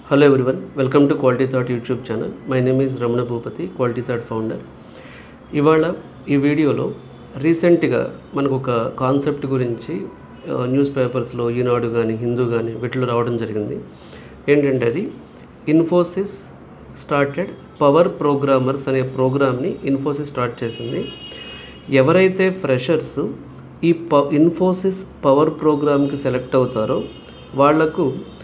Hello everyone, welcome to Quality Thought YouTube channel. My name is Ramana Bhupati, Quality Thought founder. ఇవాళ ఈ వీడియోలో రీసెంట్గా మనకు ఒక కాన్సెప్ట్ గురించి ఆ, న్యూస్ పేపర్స్లో ఈనాడు కానీ హిందూ కానీ వీటిలో రావడం జరిగింది ఏంటంటే అది ఇన్ఫోసిస్ స్టార్టెడ్ పవర్ ప్రోగ్రామర్స్ అనే ప్రోగ్రామ్ని ఇన్ఫోసిస్ స్టార్ట్ చేసింది ఎవరైతే ఫ్రెషర్స్ ఈ ప ఇన్ఫోసిస్ పవర్ ప్రోగ్రామ్కి సెలెక్ట్ అవుతారో వాళ్లకు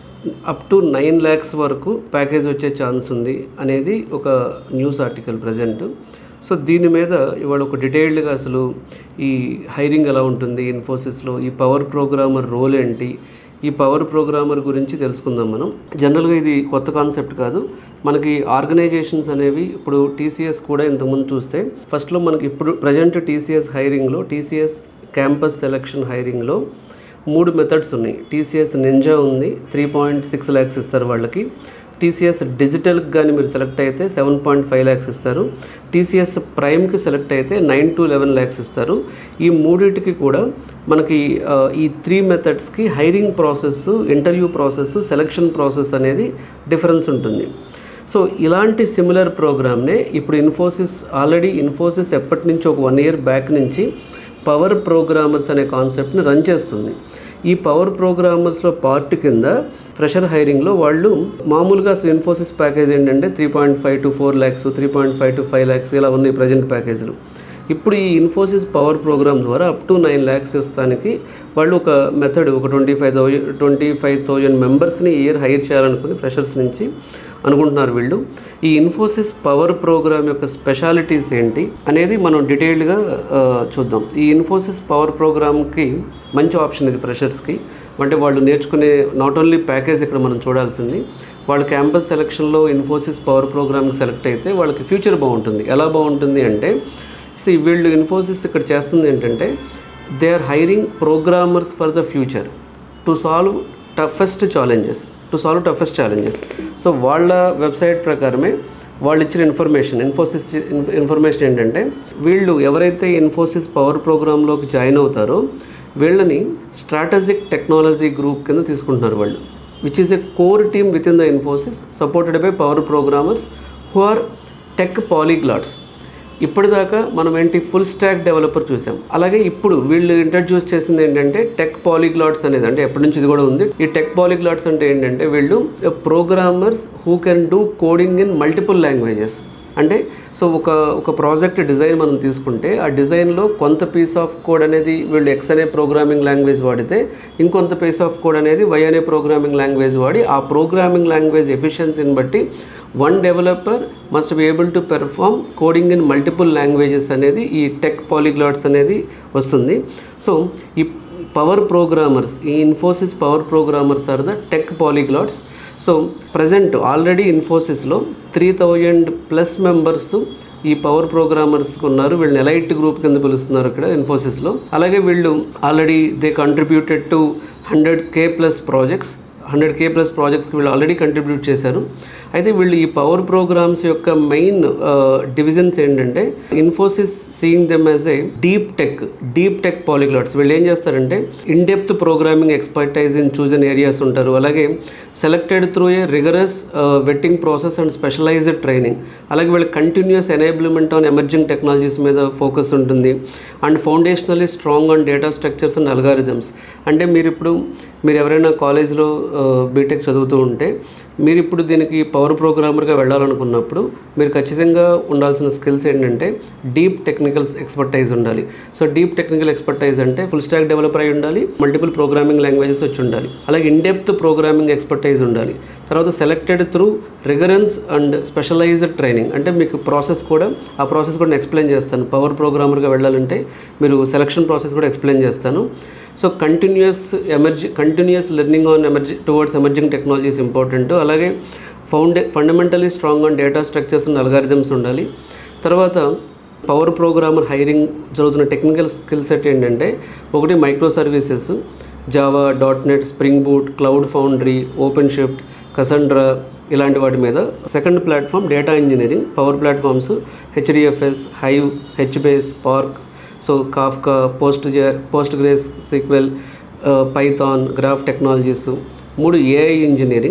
అప్ టు నైన్ ల్యాక్స్ వరకు ప్యాకేజ్ వచ్చే ఛాన్స్ ఉంది అనేది ఒక న్యూస్ ఆర్టికల్ ప్రజెంట్ సో దీని మీద ఇవాళ ఒక డీటెయిల్డ్గా అసలు ఈ హైరింగ్ ఎలా ఉంటుంది ఇన్ఫోసిస్లో ఈ పవర్ ప్రోగ్రామర్ రోల్ ఏంటి ఈ పవర్ ప్రోగ్రామర్ గురించి తెలుసుకుందాం మనం జనరల్గా ఇది కొత్త కాన్సెప్ట్ కాదు మనకి ఆర్గనైజేషన్స్ అనేవి ఇప్పుడు టీసీఎస్ కూడా ఇంతకుముందు చూస్తే ఫస్ట్లో మనకి ఇప్పుడు ప్రజెంట్ టీసీఎస్ హైరింగ్లో టీసీఎస్ క్యాంపస్ సెలక్షన్ హైరింగ్లో మూడు మెథడ్స్ ఉన్నాయి టీసీఎస్ నింజా ఉంది త్రీ పాయింట్ సిక్స్ ల్యాక్స్ ఇస్తారు వాళ్ళకి టీసీఎస్ డిజిటల్కి కానీ మీరు సెలెక్ట్ అయితే సెవెన్ పాయింట్ ఫైవ్ ల్యాక్స్ ఇస్తారు టీసీఎస్ ప్రైమ్కి సెలెక్ట్ అయితే నైన్ టు లెవెన్ ల్యాక్స్ ఇస్తారు ఈ మూడింటికి కూడా మనకి ఆ, ఈ త్రీ మెథడ్స్కి hiring process interview process selection process అనేది డిఫరెన్స్ ఉంటుంది సో ఇలాంటి సిమిలర్ ప్రోగ్రామ్నే ఇప్పుడు ఇన్ఫోసిస్ ఆల్రెడీ ఇన్ఫోసిస్ ఎప్పటి నుంచి ఒక వన్ ఇయర్ బ్యాక్ నుంచి పవర్ ప్రోగ్రామర్స్ అనే కాన్సెప్ట్ని రన్ చేస్తుంది ఈ పవర్ ప్రోగ్రామర్స్లో పార్ట్ కింద ఫ్రెషర్ హైరింగ్లో వాళ్ళు మామూలుగా అసలు ఇన్ఫోసిస్ ప్యాకేజ్ ఏంటంటే three point five to four lakhs three point five to five lakhs ఇలా ఉన్నాయి ప్రజెంట్ ప్యాకేజీలు ఇప్పుడు ఈ ఇన్ఫోసిస్ పవర్ ప్రోగ్రామ్ ద్వారా అప్ టు నైన్ ల్యాక్స్ ఇస్తానికి వాళ్ళు ఒక మెథడ్ ఒక twenty five thousand twenty five thousand మెంబర్స్ని ఇయర్ హైర్ చేయాలనుకుని ఫ్రెషర్స్ నుంచి అనుకుంటున్నారు వీళ్ళు ఈ ఇన్ఫోసిస్ పవర్ ప్రోగ్రామ్ యొక్క స్పెషాలిటీస్ ఏంటి అనేది మనం డీటెయిల్డ్గా ఆ, చూద్దాం ఈ ఇన్ఫోసిస్ పవర్ ప్రోగ్రామ్కి మంచి ఆప్షన్ ఇది ఫ్రెషర్స్కి అంటే వాళ్ళు నేర్చుకునే నాట్ ఓన్లీ ప్యాకేజ్ ఇక్కడ మనం చూడాల్సింది వాళ్ళు క్యాంపస్ సెలక్షన్లో ఇన్ఫోసిస్ పవర్ ప్రోగ్రామ్కి సెలెక్ట్ అయితే వాళ్ళకి ఫ్యూచర్ బాగుంటుంది ఎలా బాగుంటుంది అంటే సో వీళ్ళు ఇన్ఫోసిస్ ఇక్కడ చేస్తుంది ఏంటంటే they are hiring programmers for the future to solve toughest challenges to solve toughest challenges so వాళ్ళ వెబ్సైట్ ప్రకారమే వాళ్ళు ఇచ్చిన ఇన్ఫర్మేషన్ ఇన్ఫోసిస్ ఇన్ఫర్మేషన్ ఏంటంటే వీళ్ళు ఎవరైతే ఇన్ఫోసిస్ పవర్ ప్రోగ్రాంలోకి జాయిన్ అవుతారో వీళ్ళని స్ట్రాటజిక్ టెక్నాలజీ గ్రూప్ కింద తీసుకుంటున్నారు వాళ్ళు which is a core team with in the Infosys supported by power programmers who are tech polyglots ఇప్పటిదాకా మనం ఏంటి ఫుల్ స్టాక్ డెవలపర్ చూసాం అలాగే ఇప్పుడు వీళ్ళు ఇంట్రడ్యూస్ చేసింది ఏంటంటే టెక్ పాలీగ్లాట్స్ అనేది అంటే ఎప్పటి నుంచి ఇది కూడా ఉంది ఈ టెక్ పాలీగ్లాట్స్ అంటే ఏంటంటే వీళ్ళు programmers who can do coding in multiple languages అంటే సో ఒక ఒక ప్రాజెక్ట్ డిజైన్ మనం తీసుకుంటే ఆ డిజైన్లో కొంత పీస్ ఆఫ్ కోడ్ అనేది వీళ్ళు ఎక్స్ అనే ప్రోగ్రామింగ్ లాంగ్వేజ్ వాడితే ఇంకొంత పీస్ ఆఫ్ కోడ్ అనేది వై అనే ప్రోగ్రామింగ్ లాంగ్వేజ్ వాడి ఆ ప్రోగ్రామింగ్ లాంగ్వేజ్ ఎఫిషియన్సీని బట్టి one developer must be able to perform coding in multiple languages అనేది ఈ టెక్ పాలిగ్లాట్స్ అనేది వస్తుంది సో ఈ పవర్ ప్రోగ్రామర్స్ ఈ Infosys power programmers are the tech polyglots so present already ఇన్ఫోసిస్లో త్రీ థౌజండ్ ప్లస్ మెంబర్స్ ఈ పవర్ ప్రోగ్రామర్స్కి ఉన్నారు వీళ్ళని ఎలైట్ గ్రూప్ కింద పిలుస్తున్నారు ఇక్కడ ఇన్ఫోసిస్లో అలాగే వీళ్ళు already they contributed to hundred K plus projects hundred K plus ప్రాజెక్ట్స్కి వీళ్ళు ఆల్రెడీ కంట్రిబ్యూట్ చేశారు అయితే వీళ్ళు ఈ పవర్ ప్రోగ్రామ్స్ యొక్క మెయిన్ డివిజన్స్ ఏంటంటే Infosys seeing them as a deep tech deep tech polyglots వీళ్ళు ఏం చేస్తారంటే in depth programming expertise in chosen areas ఉంటారు అలాగే selected through a rigorous vetting process and specialised training అలాగే వీళ్ళ continuous enablement on emerging technologies మీద focus ఉంటుంది and foundationally strong on data structures and algorithms అంటే మీరు ఇప్పుడు మీరు ఎవరైనా కాలేజ్లో బీటెక్ చదువుతూ ఉంటే మీరు ఇప్పుడు దీనికి పవర్ ప్రోగ్రామర్గా వెళ్ళాలనుకున్నప్పుడు మీరు ఖచ్చితంగా ఉండాల్సిన స్కిల్స్ ఏంటంటే డీప్ టెక్నికల్ ఎక్స్పర్టైజ్ ఉండాలి సో డీప్ టెక్నికల్ ఎక్స్పర్టైజ్ అంటే ఫుల్ స్టాక్ డెవలపర్ అయి ఉండాలి మల్టిపుల్ ప్రోగ్రామింగ్ లాంగ్వేజెస్ వచ్చి ఉండాలి అలాగే ఇన్ డెప్త్ ప్రోగ్రామింగ్ ఎక్స్పర్టైజ్ ఉండాలి తర్వాత selected through rigorous and specialised training అంటే మీకు ప్రాసెస్ కూడా ఆ ప్రాసెస్ కూడా నేను ఎక్స్ప్లెయిన్ చేస్తాను పవర్ ప్రోగ్రామర్గా వెళ్ళాలంటే మీరు సెలక్షన్ ప్రాసెస్ కూడా ఎక్స్ప్లెయిన్ చేస్తాను సో కంటిన్యూస్ ఎమర్జి కంటిన్యూస్ లెర్నింగ్ ఆన్ ఎమర్జి టువర్డ్స్ ఎమర్జింగ్ టెక్నాలజీస్ ఇంపార్టెంట్ అలాగే ఫౌండే fundamentally strong on data structures and algorithms ఉండాలి తర్వాత పవర్ ప్రోగ్రామర్ హైరింగ్ జరుగుతున్న టెక్నికల్ స్కిల్ సెట్ ఏంటంటే ఒకటి microservices Java dot net Spring Boot Cloud Foundry OpenShift Cassandra ఇలాంటి వాటి మీద second platform data engineering power platforms HDFS Hive HBase park so Kafka post post grace sequel Python graph technologies మూడు AI engineering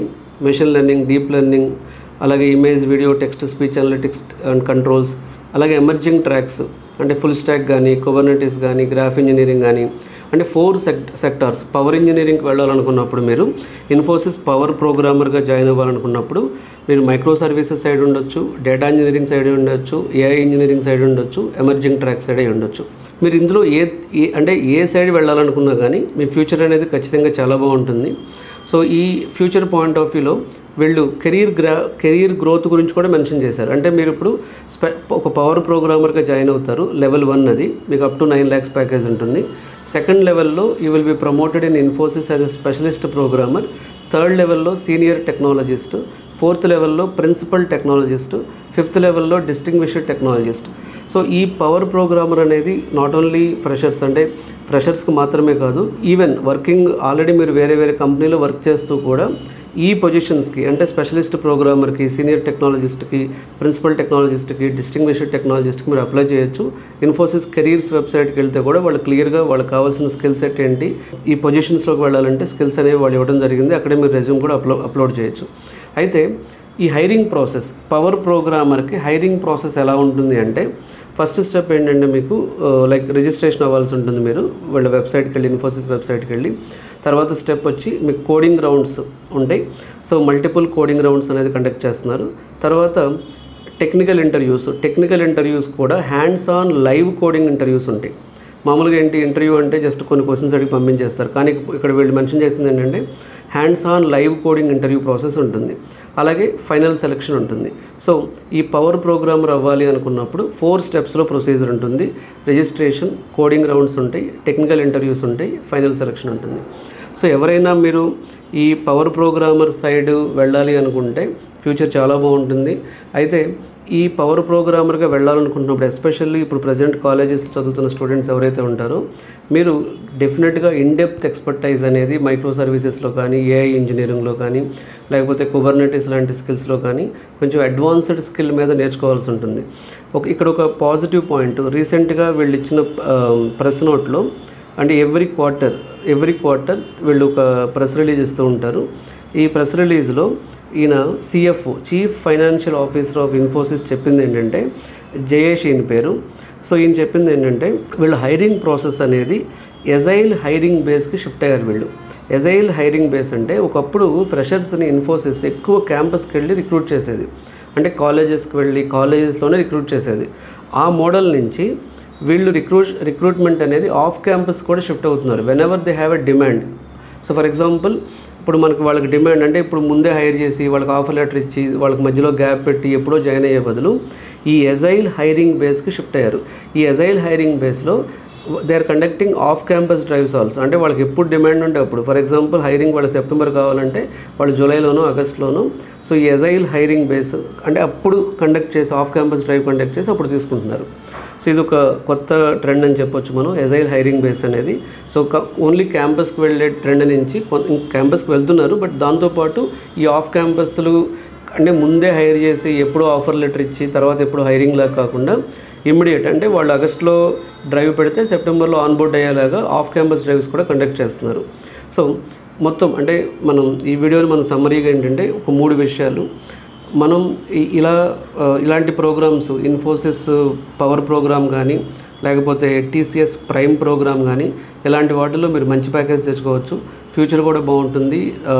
machine learning deep learning అలాగే image video text speech analytics and controls అలాగే emerging tracks అంటే full stack కానీ Kubernetes కానీ graph engineering కానీ అంటే four సెక్ట్ sectors power ఇంజనీరింగ్కి వెళ్ళాలనుకున్నప్పుడు మీరు ఇన్ఫోసిస్ పవర్ ప్రోగ్రామర్గా జాయిన్ అవ్వాలనుకున్నప్పుడు మీరు మైక్రో సర్వీసెస్ సైడ్ ఉండొచ్చు డేటా ఇంజనీరింగ్ సైడ్ ఉండొచ్చు ఏఐ ఇంజనీరింగ్ సైడ్ ఉండొచ్చు ఎమర్జింగ్ ట్రాక్ సైడ్ ఉండొచ్చు మీరు ఇందులో ఏ ఏ అంటే ఏ సైడ్ వెళ్ళాలనుకున్నా కానీ మీ ఫ్యూచర్ అనేది ఖచ్చితంగా చాలా బాగుంటుంది సో ఈ ఫ్యూచర్ పాయింట్ ఆఫ్ వ్యూలో వీళ్ళు కెరీర్ గ్రా కెరీర్ గ్రోత్ గురించి కూడా మెన్షన్ చేశారు అంటే మీరు ఇప్పుడు స్పె ఒక పవర్ ప్రోగ్రామర్గా జాయిన్ అవుతారు లెవెల్ వన్ అది మీకు up to nine lakhs package ఉంటుంది సెకండ్ లెవెల్లో you will be promoted in Infosys as a specialist programmer third లెవెల్లో సీనియర్ టెక్నాలజిస్ట్ ఫోర్త్ లెవెల్లో ప్రిన్సిపల్ టెక్నాలజిస్ట్ ఫిఫ్త్ లెవెల్లో డిస్టింగ్విష్డ్ టెక్నాలజిస్ట్ సో ఈ పవర్ ప్రోగ్రామర్ అనేది నాట్ ఓన్లీ ఫ్రెషర్స్ అంటే ఫ్రెషర్స్కి మాత్రమే కాదు ఈవెన్ వర్కింగ్ ఆల్రెడీ మీరు వేరే వేరే కంపెనీలో వర్క్ చేస్తూ కూడా ఈ పొజిషన్స్కి అంటే స్పెషలిస్ట్ ప్రోగ్రామర్కి సీనియర్ టెక్నాలజిస్ట్కి ప్రిన్సిపల్ టెక్నాలజిస్ట్కి డిస్టింగ్విష్డ్ టెక్నాలజిస్ట్కి మీరు అప్లై చేయొచ్చు ఇన్ఫోసిస్ కెరీర్స్ వెబ్సైట్కి వెళ్తే కూడా వాళ్ళు క్లియర్గా వాళ్ళకి కావాల్సిన స్కిల్ సెట్ ఏంటి ఈ పొజిషన్స్లోకి వెళ్ళాలంటే స్కిల్స్ అనేవి వాళ్ళు ఇవ్వడం జరిగింది అక్కడే మీరు రెజ్యూమ్ కూడా అప్లో అప్లోడ్ చేయొచ్చు అయితే ఈ హైరింగ్ ప్రాసెస్ పవర్ ప్రోగ్రామర్కి హైరింగ్ ప్రాసెస్ ఎలా ఉంటుంది అంటే ఫస్ట్ స్టెప్ ఏంటంటే మీకు లైక్ రిజిస్ట్రేషన్ అవ్వాల్సి ఉంటుంది మీరు వాళ్ళ వెబ్సైట్కి వెళ్ళి ఇన్ఫోసిస్ వెబ్సైట్కి వెళ్ళి తర్వాత స్టెప్ వచ్చి మీకు కోడింగ్ రౌండ్స్ ఉంటాయి సో మల్టిపుల్ కోడింగ్ రౌండ్స్ అనేది కండక్ట్ చేస్తున్నారు తర్వాత టెక్నికల్ ఇంటర్వ్యూస్ టెక్నికల్ ఇంటర్వ్యూస్ కూడా hands on live coding interviews ఉంటాయి మామూలుగా ఏంటి ఇంటర్వ్యూ అంటే జస్ట్ కొన్ని క్వశ్చన్స్ అడిగి పంపించేస్తారు కానీ ఇక్కడ వీళ్ళు మెన్షన్ చేసింది ఏంటంటే hands on live coding interview process ఉంటుంది అలాగే ఫైనల్ సెలెక్షన్ ఉంటుంది సో ఈ పవర్ ప్రోగ్రామర్ అవ్వాలి అనుకున్నప్పుడు ఫోర్ స్టెప్స్లో ప్రొసీజర్ ఉంటుంది రిజిస్ట్రేషన్ కోడింగ్ రౌండ్స్ ఉంటాయి టెక్నికల్ ఇంటర్వ్యూస్ ఉంటాయి ఫైనల్ సెలెక్షన్ ఉంటుంది సో ఎవరైనా మీరు ఈ పవర్ ప్రోగ్రామర్ సైడ్ వెళ్ళాలి అనుకుంటే ఫ్యూచర్ చాలా బాగుంటుంది అయితే ఈ పవర్ ప్రోగ్రామర్గా వెళ్ళాలనుకుంటున్నప్పుడు ఎస్పెషల్లీ ఇప్పుడు ప్రజెంట్ కాలేజెస్ చదువుతున్న స్టూడెంట్స్ ఎవరైతే ఉంటారో మీరు డెఫినెట్గా ఇన్డెప్త్ ఎక్స్పర్టైజ్ అనేది మైక్రో సర్వీసెస్లో కానీ ఏఐ ఇంజనీరింగ్లో కానీ లేకపోతే కుబర్నెటిస్ లాంటి స్కిల్స్లో కానీ కొంచెం అడ్వాన్స్డ్ స్కిల్ మీద నేర్చుకోవాల్సి ఉంటుంది ఒక ఇక్కడ ఒక పాజిటివ్ పాయింట్ రీసెంట్గా వీళ్ళు ఇచ్చిన ప్రెస్ నోట్లో అంటే ఎవ్రీ క్వార్టర్ ఎవ్రీ క్వార్టర్ వీళ్ళు ఒక ప్రెస్ రిలీజ్ ఇస్తూ ఉంటారు ఈ ప్రెస్ రిలీజ్లో ఈయన CF chief financial officer of Infosys చెప్పింది ఏంటంటే జయేష్ ఈయన పేరు సో ఈయన చెప్పింది ఏంటంటే వీళ్ళు హైరింగ్ ప్రాసెస్ అనేది ఎజైల్ హైరింగ్ బేస్కి షిఫ్ట్ అయ్యారు వీళ్ళు ఎజైల్ హైరింగ్ బేస్ అంటే ఒకప్పుడు ఫ్రెషర్స్ని ఇన్ఫోసిస్ ఎక్కువ క్యాంపస్కి వెళ్ళి రిక్రూట్ చేసేది అంటే కాలేజెస్కి వెళ్ళి కాలేజెస్లోనే రిక్రూట్ చేసేది ఆ మోడల్ నుంచి వీళ్ళు రిక్రూట్ రిక్రూట్మెంట్ అనేది ఆఫ్ క్యాంపస్ కూడా షిఫ్ట్ అవుతున్నారు whenever they have a demand so for example ఇప్పుడు మనకి వాళ్ళకి డిమాండ్ అంటే ఇప్పుడు ముందే హైర్ చేసి వాళ్ళకి ఆఫర్ లెటర్ ఇచ్చి వాళ్ళకి మధ్యలో గ్యాప్ పెట్టి ఎప్పుడో జాయిన్ అయ్యే బదులు ఈ ఎజైల్ హైరింగ్ బేస్కి షిఫ్ట్ అయ్యారు ఈ ఎజైల్ హైరింగ్ బేస్లో they are conducting off campus drives also అంటే వాళ్ళకి ఎప్పుడు డిమాండ్ ఉంటే అప్పుడు ఫర్ ఎగ్జాంపుల్ హైరింగ్ వాళ్ళ సెప్టెంబర్ కావాలంటే వాళ్ళు జూలైలోనో ఆగస్ట్లోనో సో ఈ ఎజైల్ హైరింగ్ బేస్ అంటే అప్పుడు కండక్ట్ చేసి ఆఫ్ క్యాంపస్ డ్రైవ్ కండక్ట్ చేసి అప్పుడు తీసుకుంటున్నారు సో ఇది ఒక కొత్త ట్రెండ్ అని చెప్పొచ్చు మనం ఎజైల్ హైరింగ్ బేస్ అనేది సో ఓన్లీ క్యాంపస్కి వెళ్ళే ట్రెండ్ నుంచి క్యాంపస్కి వెళ్తున్నారు బట్ దాంతోపాటు ఈ ఆఫ్ క్యాంపస్లు అంటే ముందే హైర్ చేసి ఎప్పుడో ఆఫర్ లెటర్ ఇచ్చి తర్వాత ఎప్పుడు హైరింగ్ లాగా కాకుండా ఇమ్మీడియట్ అంటే వాళ్ళు ఆగస్ట్లో డ్రైవ్ పెడితే సెప్టెంబర్లో ఆన్బోర్డ్ అయ్యేలాగా ఆఫ్ క్యాంపస్ డ్రైవ్స్ కూడా కండక్ట్ చేస్తున్నారు సో మొత్తం అంటే మనం ఈ వీడియోని మనం సమ్మరీగా ఏంటంటే ఒక మూడు విషయాలు మనం ఈ- ఇలా ఆ, ఇలాంటి ప్రోగ్రామ్స్ ఇన్ఫోసిస్ పవర్ ప్రోగ్రామ్ కానీ లేకపోతే టీసీఎస్ ప్రైమ్ ప్రోగ్రామ్ కానీ ఇలాంటి వాటిల్లో మీరు మంచి ప్యాకేజ్ తెచ్చుకోవచ్చు ఫ్యూచర్ కూడా బాగుంటుంది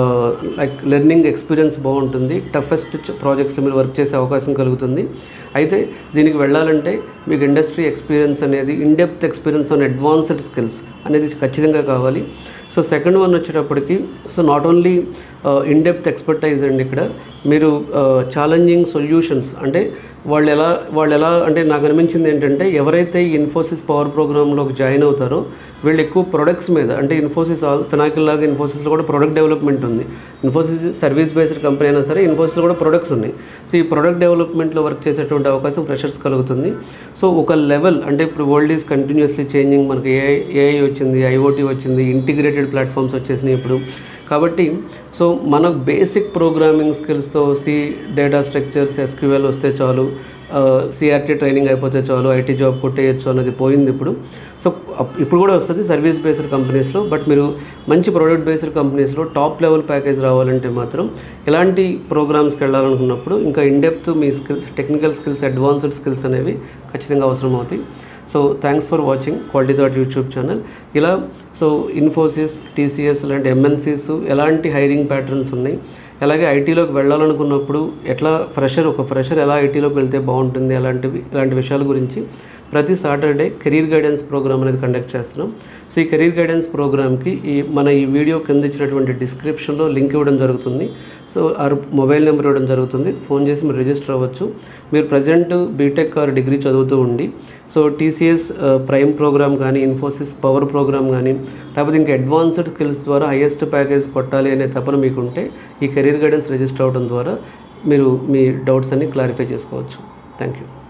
లైక్ లెర్నింగ్ ఎక్స్పీరియన్స్ బాగుంటుంది టఫెస్ట్ ప్రాజెక్ట్స్లో మీరు వర్క్ చేసే అవకాశం కలుగుతుంది అయితే దీనికి వెళ్ళాలంటే మీకు ఇండస్ట్రీ ఎక్స్పీరియన్స్ అనేది in depth experience on advanced skills అనేది ఖచ్చితంగా కావాలి సో సెకండ్ వన్ వచ్చేటప్పటికి so not only in depth expertise అండి ఇక్కడ మీరు ఛాలెంజింగ్ సొల్యూషన్స్ అంటే వాళ్ళు ఎలా వాళ్ళు ఎలా అంటే నాకు అనిపించింది ఏంటంటే ఎవరైతే ఈ ఇన్ఫోసిస్ పవర్ ప్రోగ్రాంలోకి జాయిన్ అవుతారో వీళ్ళు ఎక్కువ ప్రొడక్ట్స్ మీద అంటే ఇన్ఫోసిస్ ఫినాకిల్ లాగా ఇన్ఫోసిస్లో కూడా ప్రొడక్ట్ డెవలప్మెంట్ ఉంది ఇన్ఫోసిస్ సర్వీస్ బేస్డ్ కంపెనీ అయినా సరే ఇన్ఫోసిస్లో కూడా ప్రొడక్ట్స్ ఉన్నాయి సో ఈ ప్రొడక్ట్ డెవలప్మెంట్లో వర్క్ చేసేటువంటి అవకాశం ఫ్రెషర్స్ కలుగుతుంది సో ఒక లెవెల్ అంటే ఇప్పుడు వరల్డ్ ఈజ్ కంటిన్యూస్లీ చేంజింగ్ మనకి ఏఐ ఏఐ వచ్చింది ఐఓటీ వచ్చింది ఇంటిగ్రేటెడ్ ఇంటిగ్రేటెడ్ ప్లాట్ఫామ్స్ వచ్చేసినాయి ఇప్పుడు కాబట్టి సో మన బేసిక్ ప్రోగ్రామింగ్ స్కిల్స్తో సి డేటా స్ట్రక్చర్స్ ఎస్క్యూఎల్ వస్తే చాలు సిఆర్టీ ట్రైనింగ్ అయిపోతే చాలు ఐటీ జాబ్ కొట్టేయచ్చు అన్నది పోయింది ఇప్పుడు సో అప్- ఇప్పుడు కూడా వస్తుంది సర్వీస్ బేస్డ్ కంపెనీస్లో బట్ మీరు మంచి ప్రోడక్ట్ బేస్డ్ కంపెనీస్లో టాప్ లెవెల్ ప్యాకేజ్ రావాలంటే మాత్రం ఎలాంటి ప్రోగ్రామ్స్కి వెళ్ళాలనుకున్నప్పుడు ఇంకా ఇన్డెప్త్ మీ skills technical skills advanced skills అనేవి ఖచ్చితంగా అవసరం అవుతాయి so thanks for watching quality thought YouTube channel ఇలా సో ఇన్ఫోసిస్ టీసీఎస్ లాంటి ఎంఎన్సీస్ ఎలాంటి హైరింగ్ ప్యాటర్న్స్ ఉన్నాయి అలాగే ఐటీలోకి వెళ్ళాలనుకున్నప్పుడు ఎట్లా ఫ్రెషర్ ఒక ఫ్రెషర్ ఎలా ఐటీలోకి వెళ్తే బాగుంటుంది అలాంటివి ఇలాంటి విషయాల గురించి ప్రతి సాటర్డే కెరీర్ గైడెన్స్ ప్రోగ్రామ్ అనేది కండక్ట్ చేస్తున్నాం సో ఈ కెరీర్ గైడెన్స్ ప్రోగ్రామ్కి ఈ మన ఈ వీడియో కింద ఇచ్చినటువంటి డిస్క్రిప్షన్లో లింక్ ఇవ్వడం జరుగుతుంది సో ఆర్ మొబైల్ నెంబర్ ఇవ్వడం జరుగుతుంది ఫోన్ చేసి మీరు రిజిస్టర్ అవ్వచ్చు మీరు ప్రజెంట్ బీటెక్ ఆర్ డిగ్రీ చదువుతూ ఉండి సో టీసీఎస్ ప్రైమ్ ప్రోగ్రామ్ కానీ ఇన్ఫోసిస్ పవర్ ప్రోగ్రామ్ కానీ లేకపోతే ఇంకా అడ్వాన్స్డ్ స్కిల్స్ ద్వారా హైయెస్ట్ ప్యాకేజ్ కొట్టాలి అనే తపన మీకుంటే ఈ కెరీర్ గైడెన్స్ రిజిస్టర్ అవ్వడం ద్వారా మీరు మీ డౌట్స్ అన్ని క్లారిఫై చేసుకోవచ్చు థ్యాంక్ యూ